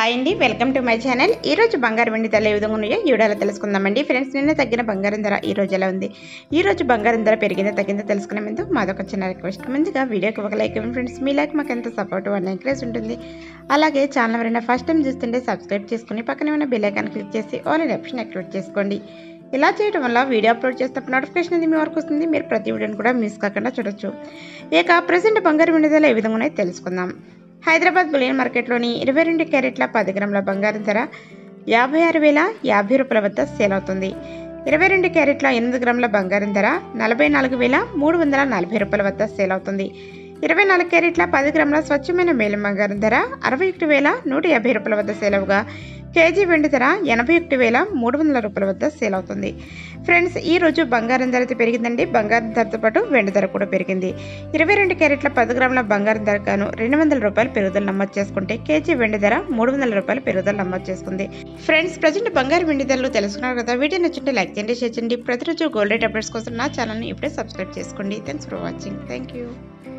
hi అండి welcome to my channel ఈ రోజు బంగారు వెండి ధరలు ఏ విధంగా ఉన్నాయో ఈ వీడియోలో తెలుసుకుందామండి ఫ్రెండ్స్ నిన్న తగ్గిన బంగారం ధర ఈ రోజు ఎలా ఉంది ఈ రోజు బంగారం ధర పెరిగిందో తగ్గిందో తెలుసుకునే ముందు మాదొక చిన్న రిక్వెస్ట్ ముందుగా వీడియోకి ఒక లైక్ ఇవ్వండి ఫ్రెండ్స్ మీ లైక్ మాకు ఎంత సపోర్ట్ వన్ ఎంకరేజ్ ఉంటుంది అలాగే ఛానల్ ఎవరైనా ఫస్ట్ టైం చూస్తుంటే సబ్స్క్రైబ్ చేసుకుని పక్కనే ఉన్న బెల్ ఐకాన్ క్లిక్ చేసి ఆల్ అండ్ ఆప్షన్ యాక్టివేట్ చేసుకోండి ఇలా చేయడం వల్ల వీడియో అప్లోడ్ చేసినప్పుడు నోటిఫికేషన్ అనేది మీ వరకు వస్తుంది మీరు ప్రతి వీడియోని కూడా మిస్ కాకుండా చూడొచ్చు ఇక ప్రజెంట్ బంగారు వెండి ధరలు ఏ విధంగా ఉన్నాయో తెలుసుకుందాం హైదరాబాద్ బులియన్ మార్కెట్లోని ఇరవై రెండు క్యారెట్ల పది గ్రాముల బంగారం ధర యాభై ఆరు వేల యాభై రూపాయల వద్ద సేల్ అవుతుంది ఇరవై రెండు క్యారెట్ల ఎనిమిది గ్రాముల బంగారం ధర నలభై నాలుగు వేల మూడు వందల నలభై రూపాయల వద్ద సేల్ అవుతుంది ఇరవై నాలుగు క్యారెట్ల పది గ్రాముల స్వచ్ఛమైన మేలం బంగారం ధర అరవై ఒకటి వేల నూట యాభై రూపాయల వద్ద సేల్ అవగా కేజీ వెండి ధర ఎనభై ఒకటి వేల మూడు వందల రూపాయల వద్ద సేల్ అవుతుంది ఫ్రెండ్స్ ఈ రోజు బంగారం ధర అయితే పెరిగిందండి బంగారం ధరతో పాటు వెండి ధర కూడా పెరిగింది ఇరవై రెండు క్యారెట్ల పది గ్రాముల బంగారం ధర గాను రెండు వందల రూపాయలు పెరుగుదల నమోదు చేసుకుంటే కేజీ వెండి ధర మూడు వందల రూపాయలు పెరుగుదల నమోదు చేసుకుంది ఫ్రెండ్స్ ప్రజెంట్ బంగారు వెండి ధరలు తెలుసుకున్నారు కదా వీడియో నచ్చుంటే లైక్ చేయండి షేర్ చేయండి ప్రతిరోజు గోల్డ్ రేట్ అప్డేట్స్ కోసం నా ఛానల్ని ఇప్పుడే సబ్స్క్రైబ్ చేసుకోండి thanks for watching thank you